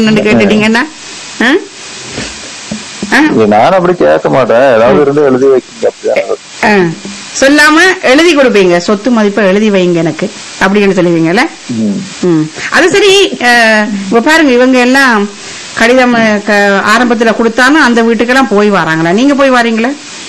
என்னன்னு கேட்டுட்டீங்கன்னா ஆ? ஆ? நான் அப்படி கேட்க மாட்டேன் ஏதாவது இருந்து எழுதி வைக்கீங்க அப்படிதான் ஆ. சொல்லாம எழுதி கொடுப்பீங்க சொத்து மதிப்பை எழுதி வைங்க எனக்கு அப்படின்னு சொல்லுவீங்கல்ல ம். ம். அது சரி அஹ், இப்ப பாருங்க இவங்க எல்லாம் கடிதம் அஹ், க- ஆரம்பத்துல கொடுத்தாலும் அந்த வீட்டுக்கெல்லாம் போய் வராங்களா நீங்க போய் வரீங்களா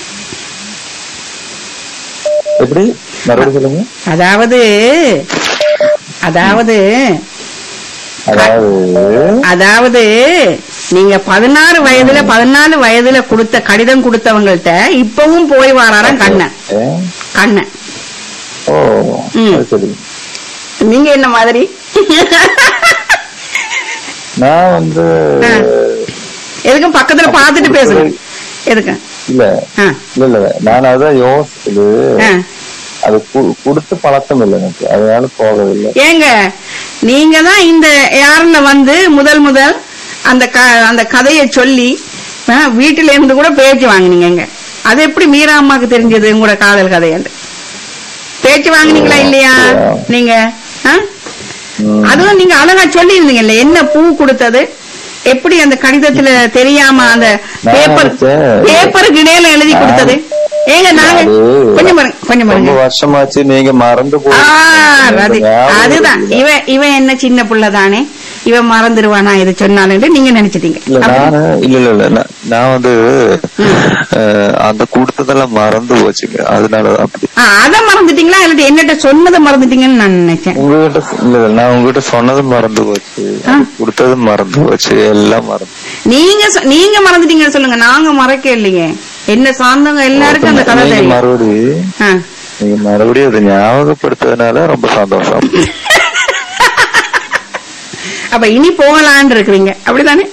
எப்படி மறுபடியும் சொல்லுங்க அதாவது அதாவது அதாவது அதாவது நீங்க பதினாறு வயதுல பதினாலு வயதுல கொடுத்த கடிதம் கொடுத்தவங்கள்ட்ட இப்பவும் போய் வராராம் கண்ணன் ஏ? கண்ணன் ஓ ம். அது சரி நீங்க என்ன மாதிரி நான் வந்து ஆ. எதுக்கும் பக்கத்துல பாத்துட்டு பேசுங்க எதுக்கு இல்ல ஆ, இல்ல இல்ல நான் அதான் யோசிச்சது ஆ. அது கு- கொடுத்து பழக்கம் இல்லை எனக்கு அதனால போகவில்லை ஏங்க நீங்க தான் இந்த யாருல வந்து முதல் முதல் அந்த க- அந்த கதையை சொல்லி ஆ, வீட்டுல இருந்து கூட பேச்சு வாங்குனீங்க அது எப்படி மீரா அம்மாக்கு தெரிஞ்சது உங்களோட காதல் கதையன்று பேச்சு வாங்குனீங்களா இல்லையா நீங்க ஆ? ம். அதுவும் நீங்க அழகா சொல்லி இருந்தீங்கல்ல என்ன பூ கொடுத்தது எப்படி அந்த கடிதத்துல தெரியாம அந்த நான் பேப்பர் நினைச்சேன். பேப்பருக்கு இடையில எழுதி கொடுத்தது ஏங்க நாங்க அது கொஞ்சம் பாருங்க கொஞ்சம் ரொம்ப பாருங்க வருஷமாச்சு நீங்க மறந்து ஆ, போய் அது- அதுதான் இவன் இவன் என்ன சின்ன புள்ள தானே இவன் மறந்துடுவானா இது சொன்னாலும் நீங்க நினைச்சிட்டீங்க இல்ல அப்படி- நானு இல்ல இல்ல இல்ல நான்- நான் வந்து அஹ், அந்த கொடுத்ததெல்லாம் மறந்து போச்சுங்க அதனாலதான் அப்படி ஆ, அத மறந்துட்டீங்களா இல்லாட்டி என்னட்ட சொன்னதை மறந்துட்டீங்கன்னு நான் நினைச்சேன் உங்ககிட்ட இல்ல இல்ல நான் உங்ககிட்ட சொன்னதும் மறந்து போச்சு ஆ. கொடுத்ததும் மறந்து போச்சு எல்லாம் மறந்து நீங்க சொ- நீங்க மறந்துட்டீங்கன்னு சொல்லுங்க நாங்க மறக்க இல்லையே என்ன சார்ந்தவங்க எல்லாருக்கும் அந்த கதை நீங்க தெரியும் மறுபடியும் ஆ. நீங்க மறுபடியும் அதை ஞாபகப்படுத்ததுனால ரொம்ப சந்தோஷம் அப்ப இனி போகலான்னு இருக்கிறீங்க அப்படிதானே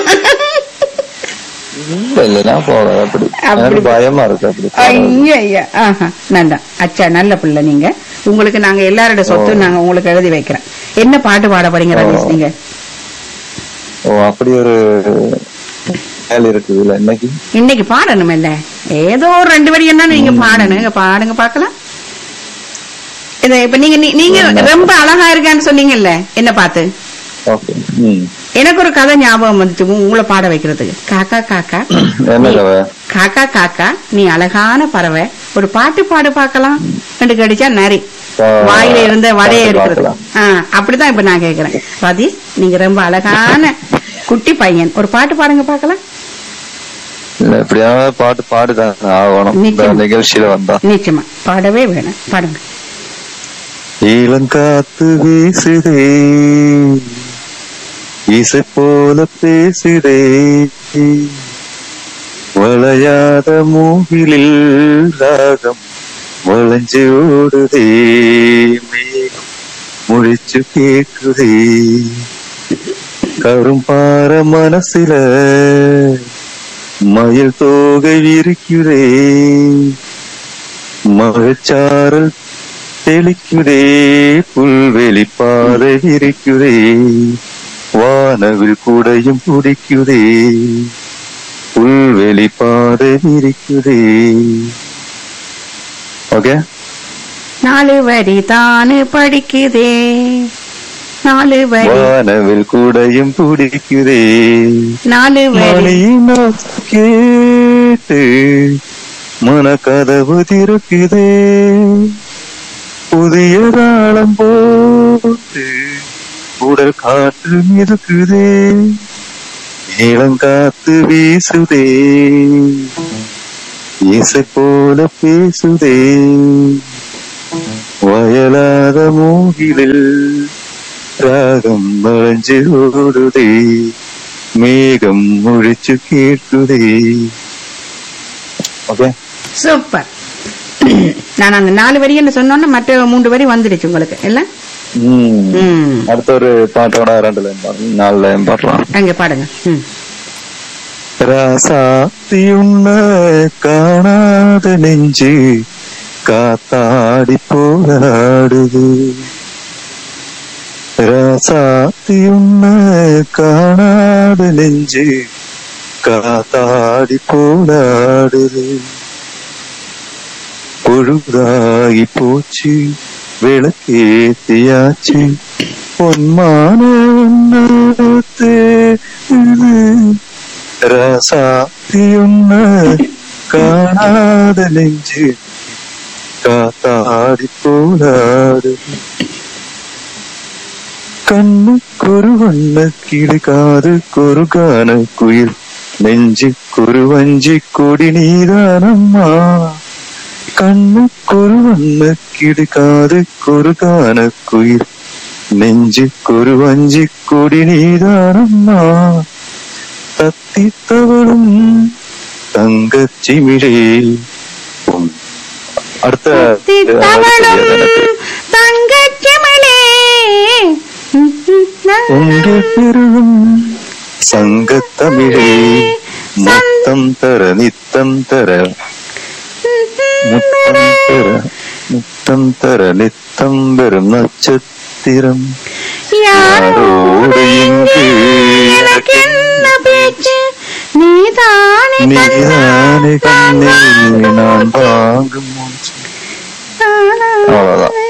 இல்ல இல்ல நான் போக அப்படி அப்படி. எனக்கு பயமா இருக்கு அப்படி ஐயா ஐயா ஆஹா நல்லா அச்சா நல்ல பிள்ளை நீங்க உங்களுக்கு நாங்க எல்லாரோட சொத்து நாங்க உங்களுக்கு எழுதி வைக்கிறேன் என்ன பாட்டு பாட போறீங்க ரமேஷ் நீங்க ஓ அப்படி ஒரு வேலை இருக்குது இல்ல இன்னைக்கு இன்னைக்கு பாடணும் இல்ல ஏதோ ஒரு ரெண்டு வரி என்ன நீங்க பாடணும் இங்க பாடுங்க பாக்கலாம் இது இப்ப நீங்க நீ- நீங்க ரொம்ப அழகா இருக்கான்னு சொன்னீங்கல்ல என்ன பார்த்து ஓகே ம் எனக்கு ஒரு கதை ஞாபகம் வந்துச்சு உ- உங்களை பாட வைக்கிறதுக்கு காக்கா காக்கா என்ன கதை காக்கா காக்கா நீ அழகான பறவை ஒரு பாட்டு பாடு பார்க்கலாம் ரெண்டு கடிச்சா நரி ஆ, வாயில இருந்த வடையை பாட்டு இருக்கிறது பார்க்கலாம். ஆ, அப்படிதான் இப்ப நான் கேக்குறேன் ராதீஷ் நீங்க ரொம்ப அழகான குட்டி பையன் ஒரு பாட்டு பாடுங்க பார்க்கலாம் இல்ல எப்படியாவது பாட்டு பாடுதான் ஆகணும் இந்த நிச்சயம். நிகழ்ச்சியில வந்தா நிச்சயமா பாடவே வேணும் பாடுங்க இளங்காத்து வீசுதே இசை போல பேசுதே வளையாத மூகிலில் ராகம் வளைஞ்சு ஓடுதே மேகம் முழிச்சு கேக்குதே கரும்பார மனசுல மயில் தோகை விரிக்குதே மழைச்சாரல் தெளிக்குதே புல்வெளி பாதை விரிக்குதே வானவில் கூடையும் துடிக்குதே புல்வெளி பாதை விரிக்குதே ஓகே நாலு வரி தானு படிக்குதே நாலு வரி வானவில் கூடையும் துடிக்குதே நாலு வரி மணியின் ஓசை கேட்டு மனக்கதவு திறக்குதே புதிய தாளம் போட்டு உடல் காற்று மிதக்குதே இளங்காத்து வீசுதே இசை போல பேசுதே வயலாத மூகிலில் ராகம் வளைஞ்சு ஓடுதே மேகம் முழிச்சு கேட்குதே ஓகே சூப்பர் நான் அந்த நாலு வரி என்ன சொன்னோன்னா மற்ற மூன்று வரி வந்துடுச்சு உங்களுக்கு இல்ல ம். அடுத்த ஒரு பாட்டோட ரெண்டு லைன் பாடலாம் நாலு லைன் பாடலாம் அங்க பாடுங்க ம். ராசாத்தி உன்ன காணாத நெஞ்சு காத்தாடி போராடுது ராசாத்தி உன்ன காணாத நெஞ்சு காத்தாடி போராடுது பொழுதாகி போச்சு விளக்கேத்தியாச்சு பொன்மான உன்னத்து ராசாத்தியுன்ன காணாத நெஞ்சு காத்தாடி போனாடு கண்ணுக்கொரு வண்ண கிடுக்காது கொருகான குயில் நெஞ்சுக்கொரு வஞ்சி கொடி நீதானம்மா கண்ணுக்கொரு வண்ண கிடுக்காது கொருகான குயில் நெஞ்சுக்கொரு வஞ்சி கொடி நீதானம்மா தத்தி தவழும் தங்கச் சிமிழே உம். அடுத்த தித்தவளும் தங்கச்சிமிழே உங்கள் பெருகும் சங்கத்தமிழே முத்தம் தர நித்தம் தர முத்தம் தர முத்தம் தர நித்தம் பெறும் நட்சத்திரம் யாரோடு இங்கு எனக்கு என்ன பேச்சு நீதானே நீதானே கண்ணே நான் வாங்கும் மூச்சு. அவ்வளவுதான்.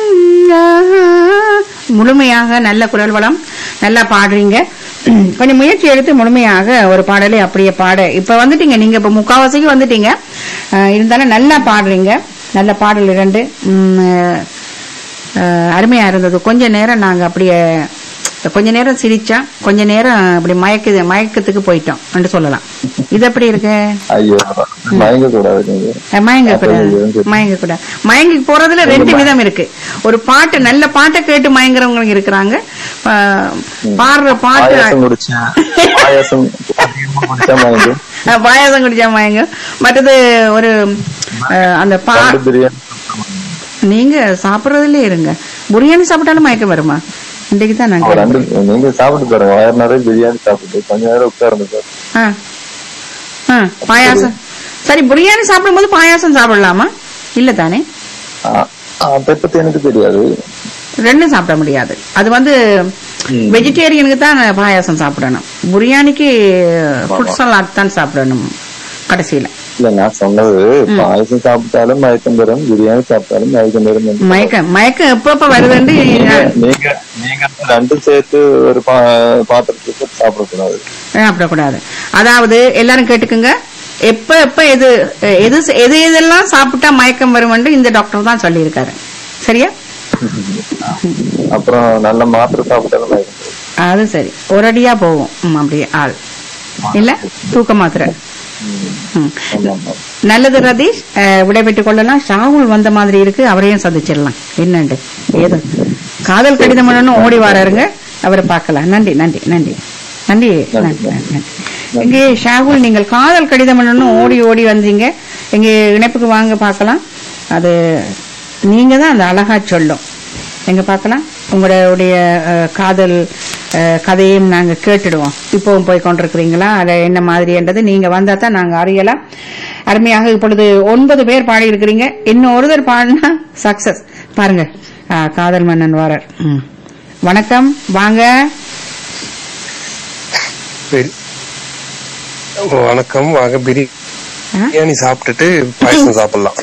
முழுமையாக நல்ல குரல் வளம் நல்லா பாடுறீங்க கொஞ்சம் முயற்சி எடுத்து முழுமையாக ஒரு பாடலை அப்படியே பாட இப்ப வந்துட்டீங்க நீங்க இப்ப முக்காவாசிக்கு வந்துட்டீங்க அஹ், இருந்தாலும் நல்லா பாடுறீங்க நல்ல பாடல் இரண்டு உம், அஹ், அஹ், அருமையா இருந்தது கொஞ்ச நேரம் நாங்க அப்படியே கொஞ்ச நேரம் சிரிச்சா கொஞ்ச நேரம் அப்படி மயக்கு மயக்கத்துக்கு போயிட்டோம் என்று சொல்லலாம் இது எப்படி இருக்கு ஐயோ மயங்க கூடாது நீங்க அஹ் மயங்க கூடாது அப்ப மயங்க கூடாது மயங்கி போறதுல ரெண்டு விதம் இருக்கு ஒரு பாட்டு நல்ல பாட்டை கேட்டு மயங்குறவங்க இருக்கிறாங்க பா- பாடுற பாட்டு பாயாசம் குடிச்சேன் பாயாசம் அதிகமா குடிச்சா மயங்க அஹ் பாயாசம் குடிச்சா மயங்க மற்றது ஒரு அஹ், அந்த பா ரெண்டு பிரியாணி நீங்க சாப்பிடுறதுலயே இருங்க பிரியாணி சாப்பிட்டாலும் மயக்கம் வருமா இன்றைக்கு தான் ஒரு நாங்க ரெண்டு நீங்க சாப்பிட்டு பாருங்க வயிறு நிறைய பிரியாணி சாப்பிட்டு கொஞ்ச நேரம் உட்கார்ந்து பாருங்க ஆ. ஆ, பாயாசம் சரி பிரியாணி சாப்பிடும்போது பாயாசம் சாப்பிடலாமா இல்ல தானே ஆ, அதை பத்தி எனக்கு தெரியாது ரெண்டும் சாப்பிட முடியாது அது வந்து ம். வெஜிடேரியனுக்கு தான் பாயாசம் சாப்பிடணும் பிரியாணிக்கு ஃபுட் சலாட் தான் சாப்பிடணும் கடைசியில இல்ல நான் சொன்னது பாயசம் சாப்பிட்டாலும் மயக்கம் பெறும் பிரியாணி சாப்பிட்டாலும் மயக்கம் பெறும் என்று மயக்கம் மயக்கம் எப்ப எப்ப வருதுன்னு நீங்க நீங்க நீங்க ரெண்டும் சேர்த்து ஒரு பா- பாத்திரத்துக்கு சாப்பிடக்கூடாது சாப்பிடக்கூடாது அதாவது எல்லாரும் கேட்டுக்குங்க எப்ப எப்ப எது எது எது எதெல்லாம் சாப்பிட்டா மயக்கம் வரும்னு இந்த டாக்டர் தான் சொல்லியிருக்காரு சரியா அப்புறம் நல்ல மாத்திரை சாப்பிட்டாலும் மயக்கம் பெறும். அது சரி ஒரடியா போகும் ம், அப்படியே ஆள் இல்ல தூக்க மாத்திரை ம். ஆமா, ஆமா. நல்லது ரதீஷ் அஹ், விடைபெற்றுக் கொள்ளலாம் ஷாகுல் வந்த மாதிரி இருக்கு அவரையும் சந்திச்சிடலாம் என்னண்டு ஏது காதல் கடிதம் பண்ணணும் ஓடி வராருங்க அவரை பார்க்கலாம் நன்றி நன்றி நன்றி நன்றி நன்றி நன்றி இங்கே ஷாகுல் நீங்கள் காதல் கடிதம் பண்ணணும் ஓடி ஓடி வந்தீங்க இங்கே இணைப்புக்கு வாங்க பார்க்கலாம் அது நீங்க தான் அந்த அழகா சொல்லும் எங்க பார்க்கலாம் உங்களுடைய அஹ், காதல் அஹ், கதையும் நாங்க கேட்டுடுவோம் இப்பவும் போய் கொண்டிருக்கிறீங்களா அது என்ன மாதிரின்றது நீங்க வந்தா தான் நாங்க அறியலாம் அருமையாக இப்பொழுது ஒன்பது பேர் பாடி இருக்கிறீங்க இன்னும் ஒருத்தர் பாடினா சக்சஸ் பாருங்க அஹ், காதல் மன்னன் வாரர் ம். வணக்கம் வாங்க சரி. வணக்கம் வாங்க ஆ? பிரியாணி சாப்பிட்டுட்டு பாயசம் சாப்பிடலாம்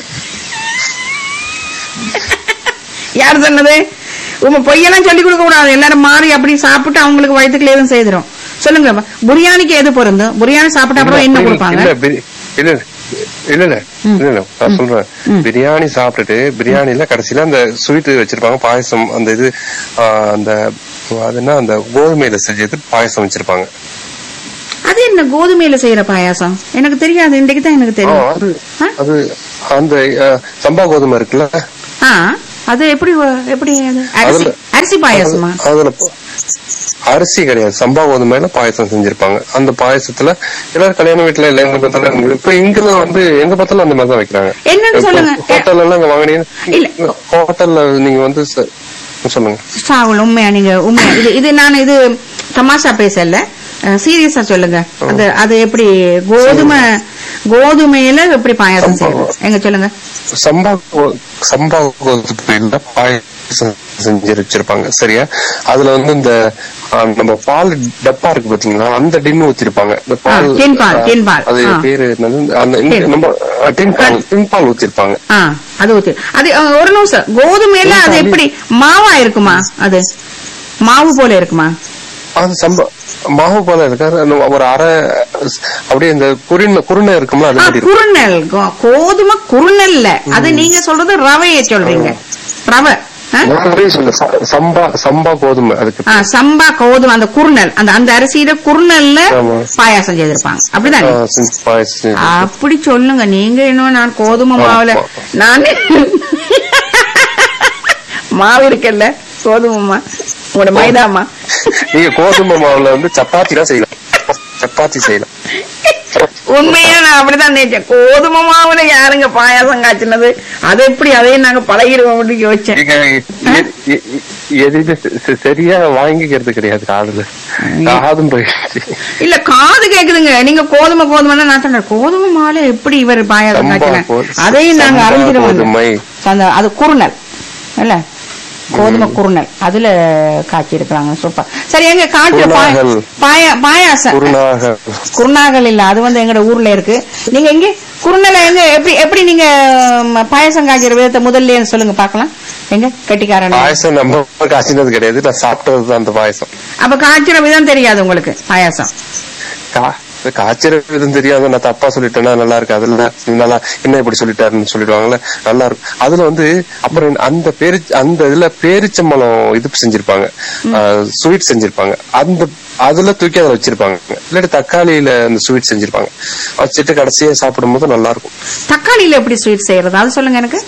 யார் சொன்னது உங்க பொய்யெல்லாம் சொல்லி கொடுக்க கூடாது எல்லாரும் மாறி அப்படி சாப்பிட்டு அவங்களுக்கு வயிற்றுக்குள்ள எதுவும் செய்திரும் சொல்லுங்க பிரியாணிக்கு எது பொருந்தும் பிரியாணி சாப்பிட்ட அப்புறம் என்ன கொடுப்பாங்க இல்ல பிரி- இல்ல இல்ல இல்ல இல்ல இல்ல நான் சொல்றேன் ம். பிரியாணி சாப்பிட்டுட்டு பிரியாணில கடைசியில அந்த ஸ்வீட் வச்சிருப்பாங்க பாயசம் அந்த இது ஆ, அந்த அது என்ன அந்த கோதுமையில செஞ்சது பாயசம் வச்சிருப்பாங்க அது என்ன கோதுமையில செய்யற பாயாசம் எனக்கு தெரியாது இன்றைக்கு தான் எனக்கு ஆ, தெரியும் அது ஆ? அது அந்த ஆ, சம்பா கோதுமை இருக்குல்ல ஆ அது எப்படி வ- எப்படி அது? அரிசி அதுல- அரிசி பாயாசமா அதுல ப- அரிசி கிடையாது சம்பா கோதுமையில பாயசம் செஞ்சிருப்பாங்க அந்த பாயசத்துல எல்லாரும் கல்யாண வீட்டுல இல்ல எங்க பார்த்தாலும் இப்ப இங்கெல்லாம் வந்து எங்க பார்த்தாலும் அந்த மாதிரி தான் வைக்கிறாங்க என்னன்னு சொல்லுங்க. ஹோட்டல்ல எல்லாம் இங்க வாங்கினீங்க இல்ல. ஹோட்டல்ல நீங்க வந்து ச- சொல்லுங்க சாகுல் உண்மையா நீங்க உண்மையா இது இது நான் இது தமாஷா பேசல சீரியஸா சொல்லுங்க அது அது எப்படி கோதுமை கோதுமையில எப்படி பாயாசம் செய்யறது எங்க சொல்லுங்க சம்பா கோ- சம்பா கோதுமையில பாயசம் செஞ்சு வச்சிருப்பாங்க சரியா அதுல வந்து இந்த ஆ, நம்ம பால் டப்பா இருக்கு பாத்தீங்களா அந்த டின் ஊத்திருப்பாங்க இந்த பால் ஆ, tin பால், ஆ, tin பால். அது ஆ. பேரு என்னது அந்த இங்க tin. நம்ம ஆ, tin பால் tin பால் ஊத்திருப்பாங்க ஆ அது ஊத்து அது அஹ், ஒரு நிமிஷம் கோதுமையில அது எப்படி மாவா இருக்குமா அது மாவு போல இருக்குமா அது சம்பா மாவு போல இருக்காரு அந்த ஒரு அரை அப்படியே இந்த குருணை குருணை இருக்குமா அது ஆ, மாதிரி இருக்கும் குறுநெல் கோ- கோதுமை குறுநெல்ல அது நீங்க சொல்றது ரவையை சொல்றீங்க ரவை ஆ? நான் அப்படியே சொல்ல ச- சம்பா சம்பா கோதுமை அதுக்கு ஆ, சம்பா கோதுமை அந்த குறுநெல் அந்த அந்த அரிசியில குறுநெல்ல ஆமா. பாயாசம் செய்திருப்பாங்க அப்படிதானே ஆ, செஞ்சு பாயாசம் அப்படி சொல்லுங்க நீங்க இன்னும் நான் கோதுமை மாவுல ஆமா. நான் மாவு இருக்குல்ல கோதுமை மா உங்களோட மைதாமா நீங்க கோதுமை மாவுல வந்து சப்பாத்தி தான் செய்யலாம் சப்பாத்தி செய்யலாம் உண்மையா நான் அப்படிதான் நினைச்சேன் கோதுமை மாவுல யாருங்க பாயாசம் காய்ச்சினது அது எப்படி அதையும் நாங்க பழகிடுவோம் அப்படின்னு யோசிச்சேன் நீங்க எ- எ- எ- எதுவுமே செ- செ- சரியா வாங்கிக்கிறது கிடையாது காதுல காதும் போயிடுச்சு இல்ல காது கேக்குதுங்க நீங்க கோதுமை கோதுமைன்னா நான் சொன்னேன் கோதுமை மாவுல எப்படி இவர் பாயாசம் சம்பா காய்ச்சின கோ- அதையும் நாங்க சம்பா அறிஞ்சிருவோம் கோதுமை. அந்த அது குறுநல் இல்ல கோதுமை குறுநல் அதுல காய்ச்சி இருக்கிறாங்க சூப்பர் சரி எங்க காய்ச்சல் குருணாகல். பாய பாயாசம் குருணாக குருநாகல் இல்ல அது வந்து எங்கட ஊர்ல இருக்கு நீங்க எங்க குருநலை எங்க எப்படி எப்படி நீங்க ம், பாயாசம் காய்க்கிற விதத்தை முதல்ல சொல்லுங்க பாக்கலாம் எங்க கட்டிக்காரன் பாயசம் நம்ம காய்ச்சினது கிடையாது நான் சாப்பிட்டது தான் அந்த பாயசம் அப்ப காய்ச்சிற விதம் தெரியாது உங்களுக்கு பாயாசம் கா- காய்ச்சற விதம் தெரியாது நான் தப்பா சொல்லிட்டேன்னா நல்லா இருக்கு அதுல நல்லா என்ன இப்படி சொல்லிட்டாருன்னு சொல்லிடுவாங்கல்ல நல்லா இருக்கும் அதுல வந்து அப்புறம் அந்த பேரு அந்த இதுல பேரிச்சம்பழம் இது செஞ்சிருப்பாங்க ஸ்வீட் செஞ்சிருப்பாங்க அந்த அதுல தூக்கி அதுல வச்சிருப்பாங்க இல்லாட்டி தக்காளியில அந்த ஸ்வீட் செஞ்சிருப்பாங்க வச்சுட்டு கடைசியா சாப்பிடும்போது நல்லா இருக்கும் தக்காளியில எப்படி ஸ்வீட் செய்யறது அது சொல்லுங்க எனக்கு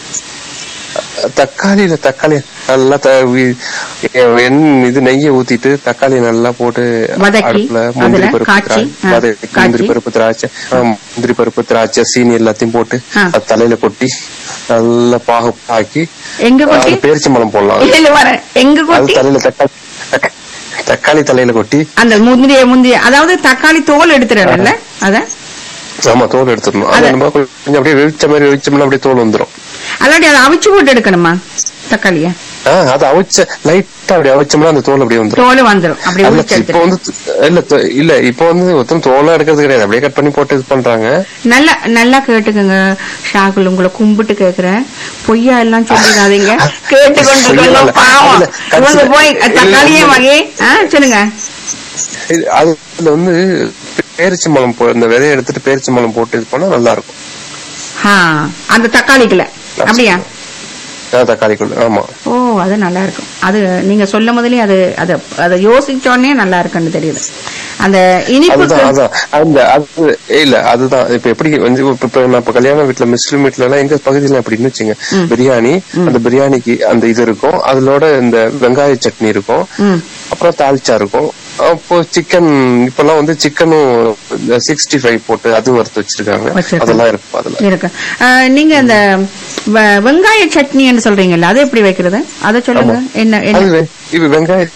தக்காளியில தக்காளி நல்லா த- வி- எண் இது நெய்யை ஊத்திட்டு தக்காளி நல்லா போட்டு வதக்கி, அடுப்புல முந்திரி அதுல பருப்பு காய்ச்சி, திராட்சை, ஆ, வதக்கி, காய்ச்சி. முந்திரி பருப்பு திராட்சை ஆ, முந்திரி பருப்பு திராட்சை சீனி எல்லாத்தையும் போட்டு ஆ. அது தலையில கொட்டி நல்லா பாகு ஆக்கி எங்க கொட்டி அது பேரிச்சம்பழம் போடலாம் இல்ல இல்ல வரேன் எங்க அது கொட்டி தலையில தக்காளி தக்கா- தக்காளி தலையில கொட்டி அந்த முந்திரிய முந்திரிய அதாவது தக்காளி தோல் எடுத்துறல அத ஆமா தோல் எடுத்துடணும் அது அது- நம்ம கொஞ்சம் அப்படியே வெவிச்ச மாதிரி வெவிச்சோம்னா அப்படியே தோல் வந்துரும் அல்லாட்டி அதை அவிச்சு போட்டு எடுக்கணுமா தக்காளிய ஆஹ் அது அவிச்ச லைட்டா அப்படி அவிச்சோம்னா அந்த தோல் அப்படியே வந்துரும் தோல் வந்துரும் அப்படி அதுல உரிச்சு இப்ப எடுத்துட்டு வந்து இல்ல தொ- இல்ல இப்ப வந்து மொத்தம் தோலா எடுக்கிறது கிடையாது அப்படியே கட் பண்ணி போட்டு இது பண்றாங்க நல்லா நல்லா கேட்டுக்கங்க ஷாகுல் உங்களை கும்பிட்டு கேக்குறேன் பொய்யா எல்லாம் சொல்லிடாதீங்க கேட்டு கொண்டிருக்கோம் இல்ல, பாவம் அதுல இவங்க கடைசில- போய் தக்காளியே இல்ல, வாங்கி ஆ, சொல்லுங்க இது- அதுல வந்து பேரிச்சம்பழம் போ இந்த விதைய எடுத்துட்டு பேரிச்சம்பழம் போட்டு இது பண்ணா நல்லா இருக்கும் ஆ, அந்த தக்காளிக்குள்ள அப்படியா அஹ் தக்காளிக்குள்ள ஆமா ஓ அது நல்லா இருக்கும் அது நீங்க சொல்ல முதலே அது அது அதை யோசிச்சோடனே நல்லா இருக்குன்னு தெரியுது அந்த இனிப்புக்கு அதுதான் அதான் அந்த அது இல்ல அதுதான் இப்ப எப்படி வந்து இப்ப இப்ப நான் இப்ப கல்யாண வீட்டுல முஸ்லீம் வீட்டுல எல்லாம் எங்க பகுதியில அப்படின்னு வச்சுங்க பிரியாணி அந்த பிரியாணிக்கு அந்த இது இருக்கும் அதோட இந்த வெங்காய சட்னி இருக்கும் ம். அப்புறம் தால்ச்சா இருக்கும் அப்போ சிக்கன் இப்பெல்லாம் வந்து சிக்கனும் சிக்ஸ்டி ஃபைவ் போட்டு அது வறுத்து வச்சிருக்காங்க வச்சிருக்காங்க. அதெல்லாம் இருக்கும் அதுல இருக்கு ஆ, நீங்க இந்த வெ- வெங்காய சட்னின்னு சொல்றீங்கல்ல அது எப்படி வைக்கிறது அதை சொல்லுங்க என்ன அது என்ன வெ- இது வெங்காய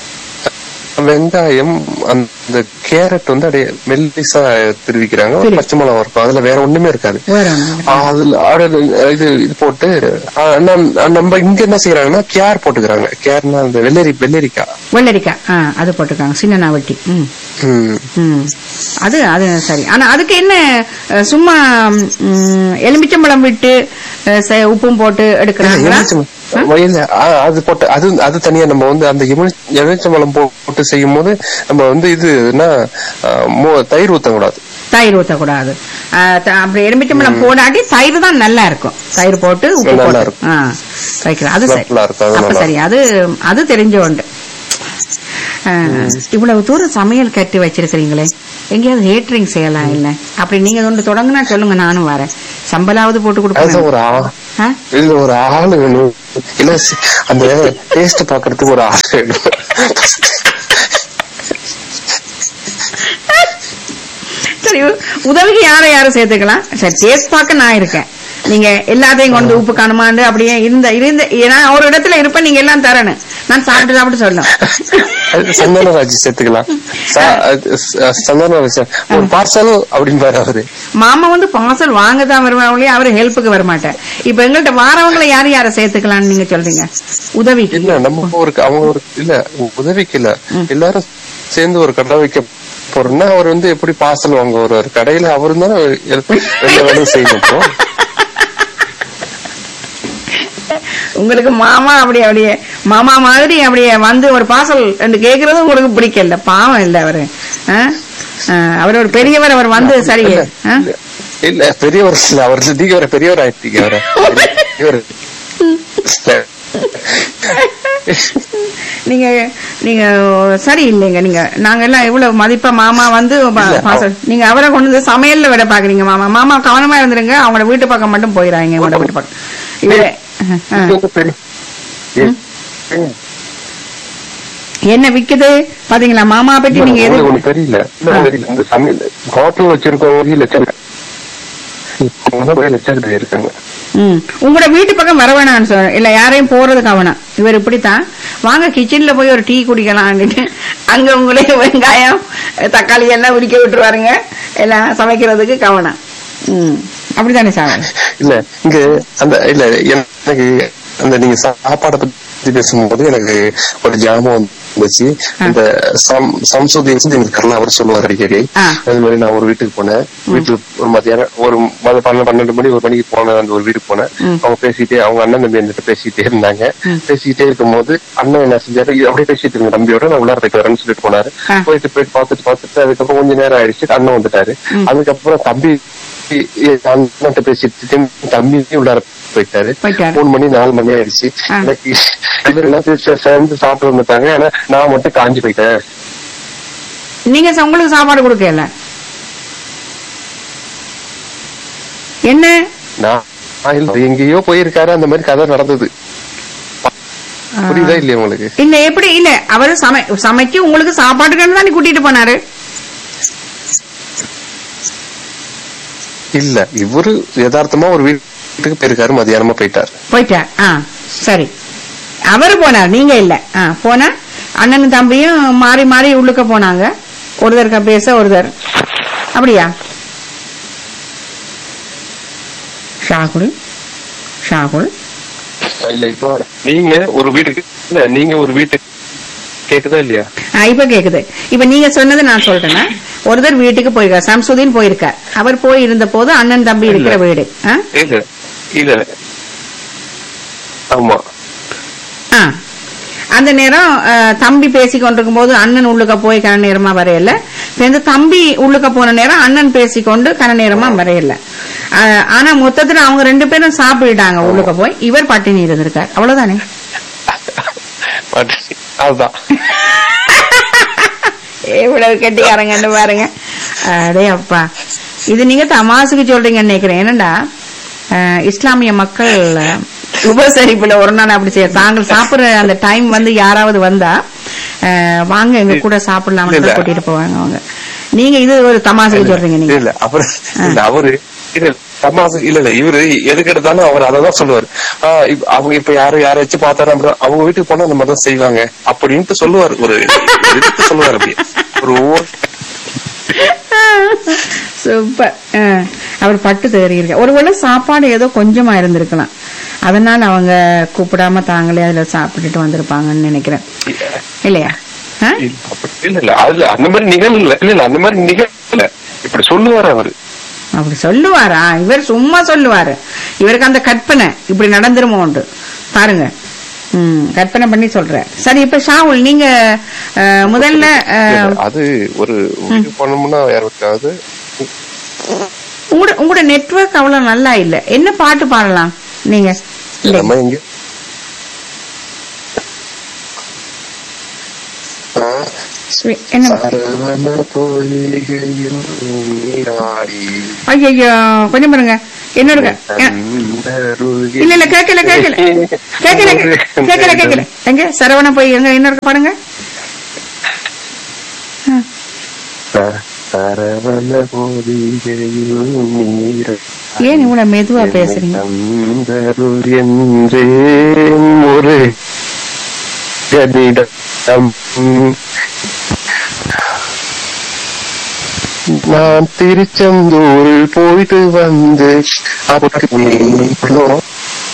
வெங்காயம் அந்த கேரட் வந்து அப்படியே மெல்லிசா திருவிக்கிறாங்க ஒரு சரி. பச்சை மிளகா இருக்கும் அதுல வேற ஒண்ணுமே இருக்காது வேற ஒண்ணும் இல்ல. அதுல அது இது இது போட்டு ஆ, நம்- நம்ம இங்க என்ன செய்யறாங்கன்னா கேர் போட்டுக்கிறாங்க கேர்னா அந்த வெள்ளரி வெள்ளரிக்காய் வெள்ளரிக்காய் ஆ அது போட்டிருக்காங்க சின்ன நாவட்டி ம் ம். ம் அது அது சரி ஆனா அதுக்கு என்ன அஹ், சும்மா ம், எலுமிச்சம்பழம் விட்டு அஹ், ச- உப்பும் போட்டு எடுக்கிறாங்களா எலுமிச்சம்பழம். வயல்ல ஆ, அது போட்டு அது அது தனியா நம்ம வந்து அந்த எலுமிச்ச- எலுமிச்சம்பழம் போ- போட்டு செய்யும் போது நம்ம வந்து இது என்ன ஆ, மோ- தயிர் ஊத்தக்கூடாது தயிர் ஊத்தக்கூடாது அஹ், த- அப்படி எலுமிச்சம்பழம் போடாட்டி தயிர் தான் நல்லா இருக்கும் தயிர் போட்டு உப்பு நல்லா போட்டு இருக்கும். ஆ வைக்கலாம் அது சரி நல்லா இருக்கும், அது அப்ப நல்லா சரி அது அது தெரிஞ்ச உண்டு அஹ், இவ்வளவு தூரம் சமையல் கட்டி வச்சிருக்கிறீங்களே எங்கேயாவது ஹேட்ரிங் செய்யலாம் இல்ல அப்படி நீங்க ஒன்று தொடங்குனா சொல்லுங்க நானும் வரேன் சம்பளாவது போட்டு அதுதான் கொடுப்பேன் ஒரு ஆ ஆ? இல்ல ஒரு ஆளு வேணும் இல்ல சி- அந்த டேஸ்ட் பாக்குறதுக்கு ஒரு ஆள் வேணும் சரி உதவிக்கு யாரை யாரும் சேர்த்துக்கலாம் சரி டேஸ்ட் பார்க்க நான் இருக்கேன் நீங்க எல்லாத்தையும் கொண்டு உப்பு காணுமாண்டு அப்படியே இருந்த இருந்த நான் ஒரு இடத்துல இருப்பேன் நீங்க எல்லாம் தரணும் நான் சாப்பிட்டு சாப்பிட்டு சொல்லணும் அது சந்தனராஜ் சேர்த்துக்கலாம் சா- அது ச- சந்தனராஜ் ஒரு பார்சல் அப்படின்னு பாரு அவரு மாமா வந்து பார்சல் வாங்க தான் வருவாங்களே அவரு ஹெல்ப்புக்கு வர மாட்டேன் இப்ப எங்கள்கிட்ட வாரவங்களை யார் யாரை சேர்த்துக்கலாம்னு நீங்க சொல்றீங்க உதவிக்கு இல்ல நம்ம ஒரு அவங்க ஒரு இல்ல உதவிக்கு இல்ல எல்லாரும் சேர்ந்து ஒரு கடை வைக்க போறோம்னா அவர் வந்து எப்படி பார்சல் வாங்க வருவாரு கடையில அவரு தானே எல்லா வேலையும் செய்யணும் இப்போ உங்களுக்கு மாமா அப்படி அப்படியே மாமா மாதிரி அப்படியே வந்து ஒரு பாசல் என்று கேக்குறது உங்களுக்கு பிடிக்கல பாவம் இல்ல அவரு ஆ? ஆ, அவர் ஒரு பெரியவர் அவர் வந்து சரியே ஆ? இல்ல பெரியவர் இல்ல அவர் நீங்க வர பெரியவர் ஆயிட்டீங்க அவர பெரியவர் நீங்க நீங்க சரி இல்லைங்க நீங்க நாங்க எல்லாம் எவ்வளவு மதிப்பா மாமா வந்து பா- இல்ல, பாசம் நீங்க அவரை கொண்டு வந்து சமையல்ல விட பாக்குறீங்க மாமா மாமா கவனமா இருந்துருங்க அவங்களோட வீட்டு பக்கம் மட்டும் போயிடாங்க உங்களோட வீட்டு பக்கம் இவரே ஆ. நீங்க வந்து பெரிய ஏ- என்ன விக்குது பாத்தீங்களா மாமா பத்தி நீங்க எது உங்களுக்கு ஒண்ணு தெரியல இல்ல, தெரியல. இந்த சமையல் ஹோட்டல் வச்சிருக்கவங்க லட்சம் லட்சம் இருக்காங்க ம் உங்களோட வீட்டு பக்கம் வர வேணாம்னு சொல்ல இல்ல யாரையும் போறது கவனம் இவர் இப்படித்தான் வாங்க கிச்சன்ல போய் ஒரு டீ குடிக்கலாம்னுட்டு அங்க உங்களே வெங்காயம் தக்காளி எல்லாம் உரிக்க விட்டுருவாருங்க எல்லாம் சமைக்கிறதுக்கு கவனம் ம் அப்படித்தானே சார் இல்ல இங்க அந்த இல்ல எனக்கு அந்த நீங்க சாப்பாடை பத்தி பேசும்போது எனக்கு ஒரு ஜாமம் வந்துச்சு இந்த சம் சம்சுதீன் எங்களுக்கு கரலா அவர் சொல்லுவார் அடிக்கடி ஆ. அது மாதிரி நான் ஒரு வீட்டுக்கு போனேன் வீட்டுக்கு ஒரு மத்தியானம் ஒரு மத- பன்னெண்டு பன்னெண்டு மணி ஒரு மணிக்கு போனேன் அந்த ஒரு வீட்டுக்கு போனேன் ம். அவங்க பேசிட்டே அவங்க அண்ணன் தம்பி இருந்துட்டு பேசிட்டே இருந்தாங்க ம். பேசிட்டே இருக்கும்போது அண்ணன் என்ன செஞ்சாரு இது அப்படியே பேசிட்டு இருங்க தம்பியோட நான் உள்ளார போயிட்டு வரேன்னு சொல்லிட்டு போனாரு ஆ. போயிட்டு போயிட்டு பார்த்துட்டு பார்த்துட்டு அதுக்கப்புறம் கொஞ்ச நேரம் ஆயிடுச்சு அண்ணன் வந்துட்டாரு ம். அதுக்கப்புறம் தம்பி அண்ணன்ட்ட பேசிட்டு திரும்பி தம்பி உள்ளார போயிட்டாரு போயிட்டாரு. மூணு மணி நாலு மணி ஆயிடுச்சு ஆ. எனக்கு இவரு எல்லாம் சேர்ந்து சேர்ந்து சாப்பிட்டு வந்துட்டாங்க ஆனா நான் மட்டும் காஞ்சி போயிட்டேன் நீங்க ச- உங்களுக்கு சாப்பாடு கொடுக்கல என்ன நான் நான் இல்ல, எங்கேயோ போயிருக்காரு அந்த மாதிரி கதை நடந்தது புரியுதா இல்லையா உங்களுக்கு இல்ல எப்படி இல்ல அவரு சமை சமைச்சு உங்களுக்கு சாப்பாட்டுக்கு தானே கூட்டிட்டு போனாரு இல்ல இவரு யதார்த்தமா ஒரு வீட்டுக்கு போயிருக்காரு மதியானமா போயிட்டாரு போயிட்டார் ஆ சரி அவரு போனார் நீங்க இல்ல ஆ போனா அண்ணனும் தம்பியும் மாறி மாறி உள்ளுக்க போனாங்க ஒருத்தருக்க பேச ஒருத்தர் அப்படியா ஷாகுல் ஷாகுல் இல்ல இப்போ நீங்க ஒரு வீட்டுக்கு இல்ல நீங்க ஒரு வீட்டுக்கு கேக்குதா இல்லையா ஆ, இப்ப கேக்குது இப்ப நீங்க சொன்னது நான் சொல்றேன்னா ஒருத்தர் வீட்டுக்கு போயிருக்கார் சம்சுதீன் போயிருக்கார் அவர் போய் இருந்த போது அண்ணன் தம்பி இருக்கிற வீடு ஆ? இல்ல இல்ல ஆமா ஆ. அந்த நேரம் அஹ், தம்பி பேசி கொண்டிருக்கும் போது அண்ணன் உள்ளுக்க போய் கன நேரமா வரையல இந்த தம்பி உள்ளுக்க போன நேரம் அண்ணன் பேசிக்கொண்டு கன நேரமா வரையல அஹ், ஆனா மொத்தத்துல அவங்க ரெண்டு பேரும் சாப்பிட்டுட்டாங்க உள்ளுக்க போய் இவர் பட்டினி இருந்திருக்கார் அவ்வளவுதானே பட் அதுதான் எவ்வளவு கெட்டிக்காரங்கன்னு பாருங்க அடே அப்பா இது நீங்க தமாசுக்கு சொல்றீங்கன்னு நினைக்கிறேன் என்னடா அஹ், இஸ்லாமிய மக்கள் அஹ், உபசரிப்புல ஒரு நாள் அப்படி செய்ய தாங்கள் சாப்பிடுற அந்த டைம் வந்து யாராவது வந்தா அஹ், வாங்க எங்க கூட சாப்பிடலாம்னு இல்ல. தான் கூட்டிட்டு போவாங்க அவங்க நீங்க இது ஒரு தமாசுக்கு சொல்றீங்க நீங்க இல்ல அப்புறம் இல்ல அவரு இல்ல தமாசு இல்ல இல்ல இவரு எதுக்கு எடுத்தாலும் அவர் அததான் சொல்லுவாரு ஆஹ் இப்ப அவங்க இப்ப யாரும் யாராச்சும் பார்த்தாரு அப்புறம் அவங்க வீட்டுக்கு போனா அந்த மாதிரிதான் செய்வாங்க அப்படின்ட்டு சொல்லுவாரு ஒரு எடுத்து சொல்லுவாரு அப்படி ஒரு ஒவ்வொரு சூப்பர் அஹ், அவர் பட்டு தேறியிருக்க ஒருவேளை சாப்பாடு ஏதோ கொஞ்சமா இருந்திருக்கலாம் அதனால அவங்க கூப்பிடாம தாங்களே அதுல சாப்பிட்டுட்டு வந்திருப்பாங்கன்னு நினைக்கிறேன் இல்லையா ஆ? இல்ல, அப்படி இல்ல இல்ல அதுல அந்த மாதிரி நிகழ் இல்ல இல்ல இல்ல அந்த மாதிரி நிகழ் இப்படி சொல்லுவாரு அவரு அப்படி சொல்லுவாரா இவர் சும்மா சொல்லுவாரு இவருக்கு அந்த கற்பனை இப்படி நடந்துருமோண்டு பாருங்க ம் கற்பனை பண்ணி சொல்ற சரி இப்ப ஷாவுல் நீங்க அஹ், முதல்ல அஹ், அது ஒரு இது பண்ணணும்னா யாருக்காவது உங்களோட உங்களோட நெட்வொர்க் அவ்வளவு நல்லா இல்ல என்ன பாட்டு பாடலாம் நீங்க இல்லை. நம்ம எங்க ஸ்வி- என்ன சரவண பொய்கையில் நீராடி ஐயோ கொஞ்சம் பாருங்க என்னோட தந்தருகே- இல்ல இல்ல கேட்கல கேட்கல கேட்கல கேட்கல கேட்கல எங்க சரவண போய் எங்க இன்னொரு பாடுங்க ச- சரவண பொய்கையில் நீராடி ஏன் இவ்வளவு மெதுவா பேசுறீங்க தந்தருள் என்றேன் ஒரு கதிடம் நான் திருச்செந்தூரில் போயிட்டு வந்து அப்போ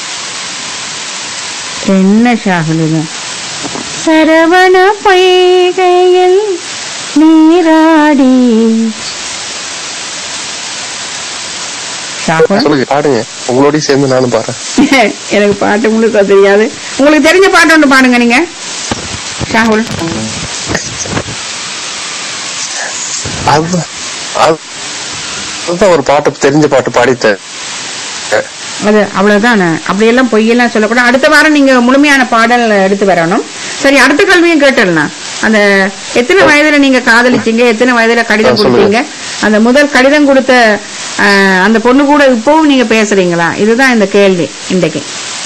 என்ன ஷாகுல் இது சரவண பொய்கையில் நீராடி ஷாகுல் சொல்லுங்க பாடுங்க உங்களோடய சேர்ந்து நானும் பாடுறேன் எனக்கு பாட்டு முழுக்க தெரியாது உங்களுக்கு தெரிஞ்ச பாட்டு ஒன்று பாடுங்க நீங்க ஷாகுல் அது அது- அதுதான் ஒரு பாட்டு தெரிஞ்ச பாட்டு பாடிட்டேன் அது அவ்வளவுதான் அப்படியெல்லாம் பொய்யெல்லாம் சொல்லக்கூடாது அடுத்த வாரம் நீங்க முழுமையான பாடல் எடுத்து வரணும் சரி அடுத்த கல்வியும் கேட்டலாம் அந்த எத்தனை வயதுல நீங்க காதலிச்சீங்க எத்தனை வயதுல கடிதம் ஆ, சொல்லுங்க. கொடுத்தீங்க அந்த முதல் கடிதம் கொடுத்த அஹ், அந்த பொண்ணு கூட இப்பவும் நீங்க பேசுறீங்களா இதுதான் இந்த கேள்வி இன்றைக்கு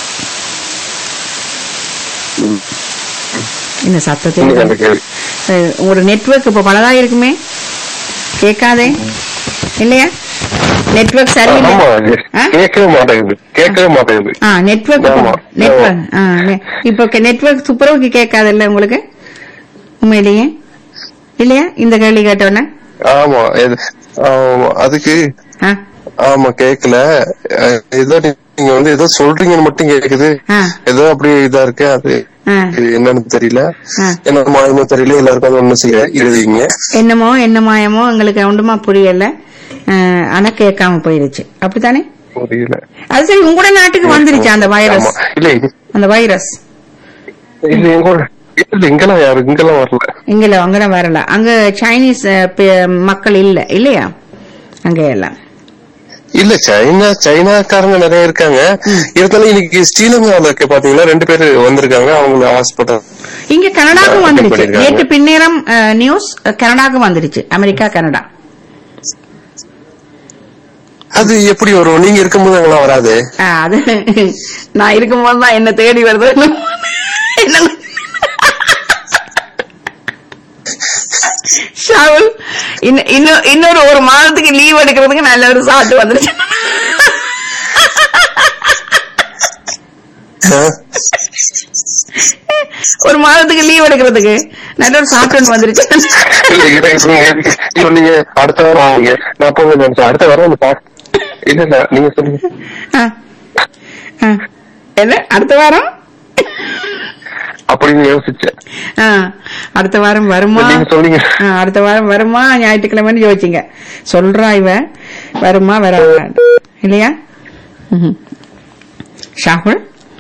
இந்த இன்னைக்கு சத்தத்தில் அந்த கேள்வி அஹ், ஒரு நெட்வொர்க் இப்ப பலதா இருக்குமே கேட்காதே இல்லையா நெட்வொர்க் சரியில்லை ஆமா ஆ? கேட்கவே மாட்டேங்குது கேட்கவே மாட்டேங்குது ஆ நெட்வொர்க் ஆமா. நெட்வொர்க் ஆ நெ- இப்போ நெட்வொர்க் துப்புரவுக்கு கேட்காதுல்ல உங்களுக்கு உண்மையிலேயே இல்லையா இந்த கேள்வி கேட்டோன்னே ஆமா இது- ஆமா, அதுக்கு ஆ ஆமா கேக்கல அஹ், ஏதோ நீங்க வந்து ஏதோ சொல்றீங்கன்னு மட்டும் கேக்குது ஆ. ஏதோ அப்படி இதா இருக்கு அது ஆ. இது என்னன்னு தெரியல ஆ. என்ன மாயமோ தெரியல எல்லாருக்கும் அது ஒண்ணு செய்ய எழுதிங்க என்னமோ என்ன மாயமோ எங்களுக்கு ஒன்றுமா புரியல ஆ, ஆனா கேட்காம போயிருச்சு அப்படித்தானே புரியல அது சரி உங்களோட நாட்டுக்கு வந்துருச்சு அந்த வைரஸ் ஆமா. இல்ல இது- அந்த வைரஸ் இல்ல எங்களோட இல்ல இங்கெல்லாம் யாரு இங்கெல்லாம் வரல இங்கல அங்கெல்லாம் வரல அங்க சைனீஸ் அஹ், பே- மக்கள் இல்ல இல்லையா அங்க எல்லாம் இல்ல சைனா சைனாக்காரங்க நிறைய இருக்காங்க இருந்தாலும் இன்னைக்கு ஸ்ரீலங்கால இருக்க பாத்தீங்கன்னா ரெண்டு பேரு வந்திருக்காங்க அவங்க ஹாஸ்பிட்டல் இங்க கனடாக்கும் ஆ, வந்துருச்சு பண்ணிருக்காங்க. நேற்று பின்னேரம் அஹ், நியூஸ் அஹ், கனடாக்கும் வந்துருச்சு அமெரிக்கா கனடா அது எப்படி வரும் நீங்க இருக்கும்போது அங்கெல்லாம் வராது ஆ, அது நான் இருக்கும்போது தான் என்ன தேடி வருது என்ன ஷாவுல் இன்ன- இன்னும் இன்னொரு ஒரு மாதத்துக்கு லீவ் எடுக்கிறதுக்கு நல்ல ஒரு சாட்டு வந்துருச்சு ஆ? ஒரு மாதத்துக்கு லீவ் எடுக்கிறதுக்கு நல்ல ஒரு சாட்டு ஒன்று வந்துருச்சு இல்ல, இல்ல, நீங்க சொன்னீங்க அடுத்த வாரம் வாங்க நான் அப்ப நினைச்சேன் அடுத்த வாரம் வந்து பாக்க இல்ல இல்ல நீங்க சொன்னீங்க ஆ. ஆ. என்ன அடுத்த வாரம் அப்படின்னு யோசிச்சேன் ஆ, அடுத்த வாரம் வருமா நீங்க சொன்னீங்க ஆ, அடுத்த வாரம் வருமா ஞாயிற்றுக்கிழமைன்னு யோசிச்சிங்க சொல்றா இவ வருமா வராதா இல்லையா ம்ஹும். ஷாகுல்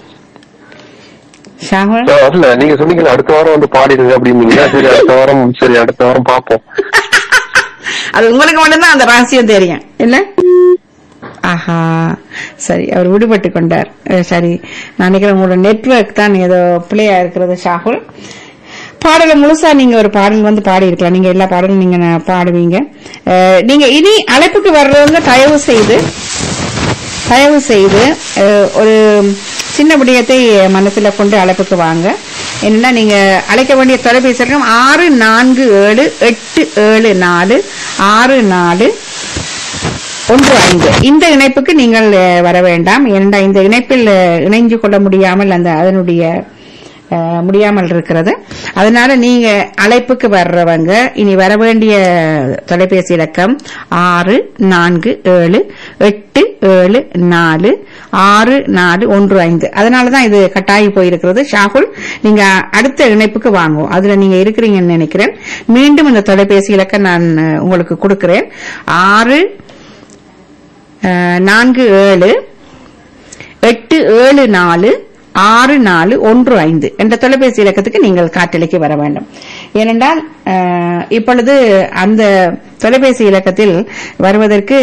ஷாகுல் ஆ, இல்ல நீங்க சொன்னீங்க அடுத்த வாரம் வந்து பாடிடுங்க அப்படின்னீங்க சரி அடுத்த வாரம் சரி அடுத்த வாரம் பாப்போம் அது உங்களுக்கு மட்டும்தான் அந்த ரகசியம் தெரியும் இல்ல ஆஹா சரி அவர் விடுபட்டு கொண்டார் அஹ், சரி நான் நினைக்கிறேன் உங்களோட நெட்வொர்க் தான் ஏதோ பிள்ளையா இருக்கிறது ஷாகுல் பாடலை முழுசா நீங்க ஒரு பாடல் வந்து பாடி இருக்கலாம் நீங்க எல்லா பாடலும் நீங்க ந- பாடுவீங்க அஹ், நீங்க இனி அழைப்புக்கு வர்றவங்க தயவு செய்து தயவு செய்து அஹ், ஒரு சின்ன விடயத்தை மனசுல கொண்டு அழைப்புக்கு வாங்க என்னன்னா நீங்க அழைக்க வேண்டிய தொலைபேசி இலக்கம் ஆறு நான்கு ஏழு எட்டு ஏழு நாலு ஆறு நாலு ஒன்று ஐந்து இந்த இணைப்புக்கு நீங்கள் அஹ், வர வேண்டாம் ஏனென்றா இந்த இணைப்பில் அஹ், இணைஞ்சு கொள்ள முடியாமல் அந்த அதனுடைய அஹ், முடியாமல் இருக்கிறது அதனால நீங்க அழைப்புக்கு வர்றவங்க இனி வர வேண்டிய தொலைபேசி இலக்கம் ஆறு நான்கு ஏழு எட்டு ஏழு நாலு ஆறு நாலு ஒன்று ஐந்து அதனாலதான் இது கட்டாயி போயிருக்கிறது ஷாகுல் நீங்க அடுத்த இணைப்புக்கு வாங்குவோம் அதுல நீங்க இருக்கிறீங்கன்னு நினைக்கிறேன் மீண்டும் இந்த தொலைபேசி இலக்கம் நான் அஹ், உங்களுக்கு கொடுக்கிறேன் ஆறு அஹ், நான்கு ஏழு எட்டு ஏழு நாலு ஆறு நாலு ஒன்று ஐந்து என்ற தொலைபேசி இலக்கத்துக்கு நீங்கள் காட்டலைக்கு வர வேண்டும் ஏனென்றால் அஹ், இப்பொழுது அந்த தொலைபேசி இலக்கத்தில் வருவதற்கு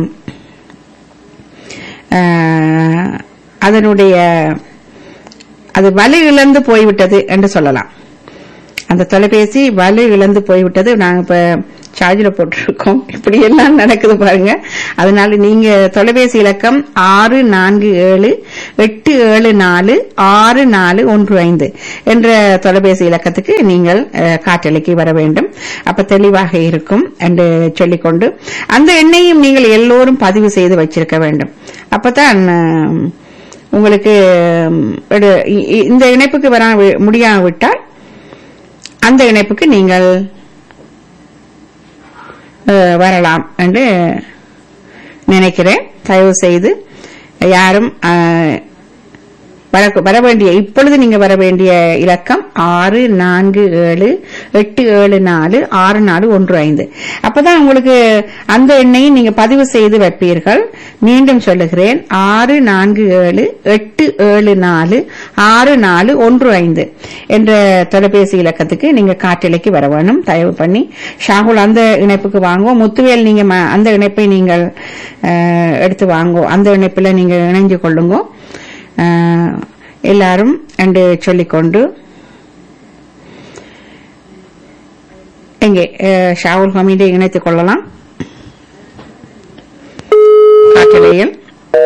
அஹ், அதனுடைய அது வலு இழந்து போய்விட்டது என்று சொல்லலாம் அந்த தொலைபேசி வலு இழந்து போய்விட்டது நாங்க இப்ப சார்ஜில் போட்டிருக்கோம் இப்படி எல்லாம் நடக்குது பாருங்க அதனால நீங்க தொலைபேசி இலக்கம் ஆறு நான்கு ஏழு எட்டு ஏழு நாலு ஆறு நாலு ஒன்று ஐந்து என்ற தொலைபேசி இலக்கத்துக்கு நீங்கள் அஹ், காற்றலைக்கு வர வேண்டும் அப்ப தெளிவாக இருக்கும் என்று சொல்லிக்கொண்டு அந்த எண்ணையும் நீங்கள் எல்லோரும் பதிவு செய்து வச்சிருக்க வேண்டும் அப்பதான் அஹ், உங்களுக்கு உம், ஒரு- இ- இ- இந்த இணைப்புக்கு வர முடியாவிட்டால் அந்த இணைப்புக்கு நீங்கள் அஹ், வரலாம் என்று நினைக்கிறேன் தயவு செய்து யாரும் அஹ், வர வர வேண்டிய இப்பொழுது நீங்க வர வேண்டிய இலக்கம் ஆறு நான்கு ஏழு எட்டு ஏழு நாலு ஆறு நாலு ஒன்று ஐந்து அப்பதான் உங்களுக்கு அந்த எண்ணையும் நீங்க பதிவு செய்து வைப்பீர்கள் மீண்டும் சொல்லுகிறேன் ஆறு நான்கு ஏழு எட்டு ஏழு நாலு ஆறு நாலு ஒன்று ஐந்து என்ற தொலைபேசி இலக்கத்துக்கு நீங்க காட்டிலைக்கு வர வேணும் தயவு பண்ணி ஷாகுல் அந்த இணைப்புக்கு வாங்குவோம் முத்துவேல் நீங்க ம- அந்த இணைப்பை நீங்கள் அஹ், எடுத்து வாங்கோ அந்த இணைப்பில் நீங்க இணைஞ்சு கொள்ளுங்க அஹ், எல்லாரும் என்று சொல்லிக்கொண்டு எங்கே அஹ், ஷாவுல் ஹமீதை இணைத்துக் கொள்ளலாம் காட்டலையில்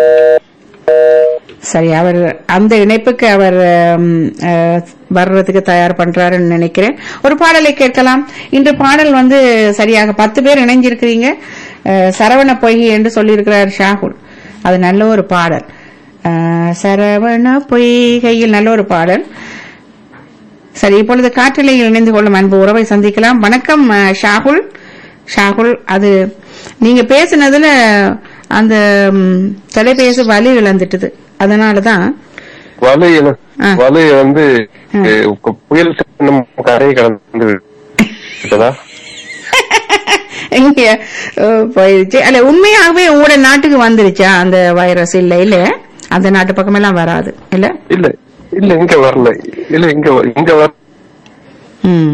சரி அவர் அந்த இணைப்புக்கு அவர் ஹம், அஹ், வர்றதுக்கு தயார் பண்றாருன்னு நினைக்கிறேன் ஒரு பாடலை கேட்கலாம் இன்று பாடல் வந்து சரியாக பத்து பேர் இணைஞ்சிருக்கிறீங்க அஹ், சரவண பொய்கை என்று சொல்லியிருக்கிறார் ஷாகுல் அது நல்ல ஒரு பாடல் அஹ், சரவண பொய்கையில் நல்ல ஒரு பாடல் சரி இப்பொழுது காற்றிலையில் இணைந்து கொள்ளும் அன்பு உறவை சந்திக்கலாம் வணக்கம் அஹ், ஷாகுல் ஷாகுல் அது நீங்க பேசுனதுல அந்த ம், தொலைபேசி வலி இழந்துட்டுது அதனாலதான் வலை என- ஆ. வலை வந்து ஆ. அஹ், புயல் நம்ம கரையை கடந்து விட்டதா இங்க அஹ், போயிடுச்சு அல்ல உண்மையாகவே உங்களோட நாட்டுக்கு வந்துருச்சா அந்த வைரஸ் இல்ல இல்ல அந்த நாட்டு பக்கமெல்லாம் வராது இல்ல இல்ல இல்ல இங்க வரல இல்ல இங்க வ- இங்க வர ம்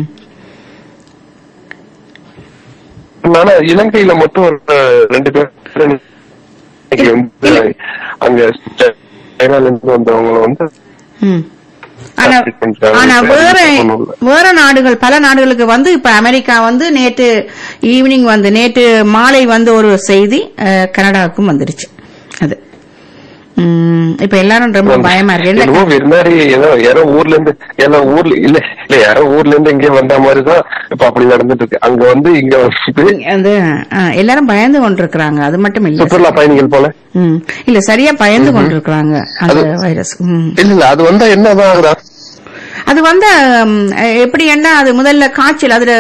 ஆனா இலங்கையில மட்டும் ஒரு அஹ், ரெண்டு பேர் இன்னைக்கு வந்து அங்க சைனால இருந்து வந்தவங்க வந்து ம். ஆனா Translate பண்ணிட்டாங்க. ஆனா வேற ஒண்ணும் இல்ல. வேற நாடுகள் பல நாடுகளுக்கு வந்து இப்ப அமெரிக்கா வந்து நேற்று ஈவினிங் வந்து நேற்று மாலை வந்து ஒரு செய்தி அஹ், கனடாவுக்கும் வந்துருச்சு அது ம், இப்ப எல்லாரும் ரொம்ப பயமா இருக்கு என்ன என்னமோ வெறுமாரி ஏதோ யாரோ ஊர்ல இருந்து ஏதோ ஊர்ல இல்ல இல்ல யாரோ ஊர்ல இருந்து இங்கே வந்த மாதிரிதான் இப்ப அப்படி நடந்துட்டு இருக்கு அங்க வந்து இங்க வந்து அந்த அஹ், எல்லாரும் பயந்து கொண்டிருக்கிறாங்க அது மட்டும் இல்ல சுற்றுலா பயணிகள் போல ம். இல்ல சரியா பயந்து கொண்டிருக்கிறாங்க அந்த வைரஸ் ம். இல்ல இல்ல அது வந்தா என்னதான் ஆகுதா அது வந்து ம், எப்படி என்ன அது முதல்ல காய்ச்சல் அதுல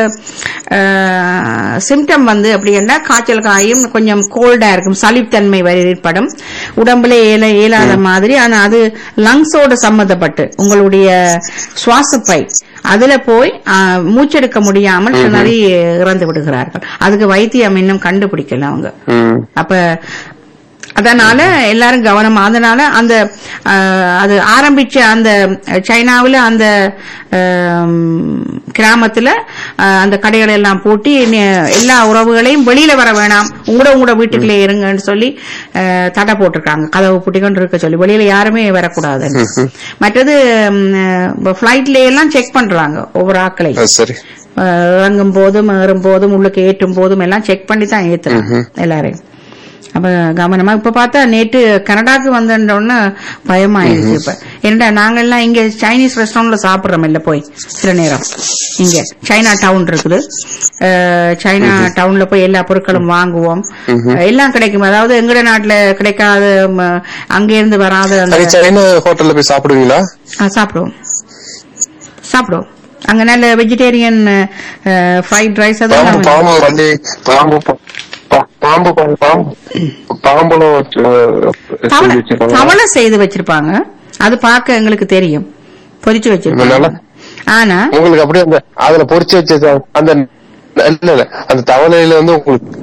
சிம்டம் வந்து அப்படி என்ன காய்ச்சல் காயும் கொஞ்சம் கோல்டா இருக்கும் சளித்தன்மை வரை ஏற்படும் உடம்புல ஏல இயலாத மாதிரி ஆனா அது லங்ஸோட சம்மந்தப்பட்டு உங்களுடைய சுவாசப்பை அதுல போய் ஆ, மூச்செடுக்க முடியாமல் நிறைய இறந்து விடுகிறார்கள் அதுக்கு வைத்தியம் இன்னும் கண்டுபிடிக்கல அவங்க ம். அப்ப அதனால எல்லாரும் கவனமா அதனால அந்த அஹ், அது ஆரம்பிச்ச அந்த சைனாவுல அந்த அஹ், கிராமத்துல அஹ், அந்த கடைகளை எல்லாம் பூட்டி நி- எல்லா உறவுகளையும் வெளியில வர வேணாம் உங்களோட உங்களோட வீட்டுக்குள்ளே இருங்கன்னு சொல்லி அஹ், தடை போட்டிருக்காங்க கதவு பூட்டிக்கொண்டு இருக்க சொல்லி வெளியில யாருமே வரக்கூடாது மற்றது பிளைட்ல எல்லாம் செக் பண்றாங்க ஒவ்வொரு ஆட்களையும் அது சரி அஹ் இறங்கும் போதும் ஏறும் போதும் உள்ளுக்கு ஏற்றும் போதும் எல்லாம் செக் பண்ணி தான் ஏத்துறாங்க எல்லாரையும் அப்ப கவனமா இப்ப பார்த்தா நேற்று கனடாக்கு வந்தோன்னு பயமாயிருச்சு இப்ப என்னடா நாங்க எல்லாம் இங்க சைனீஸ் ரெஸ்டாரண்ட்ல சாப்பிடுறோம் இல்ல போய் சில நேரம் இங்க சைனா டவுன் இருக்குது அஹ் சைனா டவுன்ல போய் எல்லா பொருட்களும் வாங்குவோம் எல்லாம் கிடைக்கும் அதாவது எங்கட நாட்டுல கிடைக்காத ம, அங்க இருந்து வராத அந்த சரி சைனா ஹோட்டல்ல போய் சாப்பிடுவீங்களா ஆ, சாப்பிடுவோம் சாப்பிடுவோம் அங்க நல்ல வெஜிடேரியன் ஃப்ரைட் ரைஸ் பாம்பு அதெல்லாம் பாம்பு வண்டி பாம்பு பா- பா- பாம்பு பாம்பு பாம்பு பாம்புலாம் வச்சு, அஹ், தவளை செஞ்சு வச்சிருப்பாங்க. தவளை செய்து வச்சிருப்பாங்க அது பார்க்க எங்களுக்கு தெரியும் பொரிச்சு வச்சிருப்பாங்க நல்லா? ஆனா உங்களுக்கு அப்படியே அந்த அதுல பொரிச்சு வச்ச ச- அந்த இல்ல இல்ல அந்த தவளையில வந்து உங்களுக்கு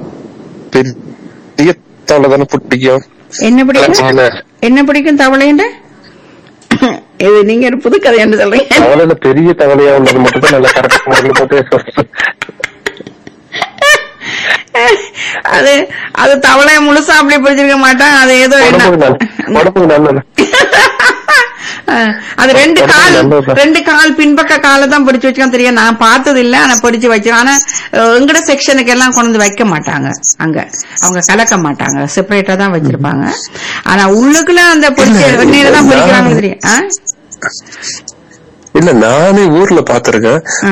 பெரிய தவளை தானே பிடிக்கும் என்ன பிடிக்கும் சின்ன என்ன பிடிக்கும் தவளைன்ற இது நீங்க ஒரு புது கதை என்று சொல்றீங்க தவளையில பெரிய தவளையா உள்ளது மட்டும் தான் நல்லா கரெக்ட் முறையில் போட்டு அது அது தவளைய முழுசா அப்படி பிடிச்சிருக்க மாட்டான் அது ஏதோ என்ன உடம்புக்கு நல்ல உடம்புக்கு நல்லது அஹ், அது ரெண்டு உடம்புக்கு கால் நல்லதுதான். ரெண்டு கால் பின்பக்க காலை தான் பிடிச்சு வச்சுக்கான் தெரியும் நான் பார்த்தது இல்ல ஆனா பிடிச்சு வச்சு ஆனா அஹ், எங்கட செக்ஷனுக்கு எல்லாம் கொண்டு வந்து வைக்க மாட்டாங்க அங்க அவங்க கலக்க மாட்டாங்க செப்பரேட்டா தான் வச்சிருப்பாங்க ஆனா உள்ளுக்குள்ள அந்த பிடிச்ச வெந்நீரை தான் பிடிக்கிறாங்க தெரியும் ஆ? இல்ல நானே ஊர்ல பாத்திருக்கேன்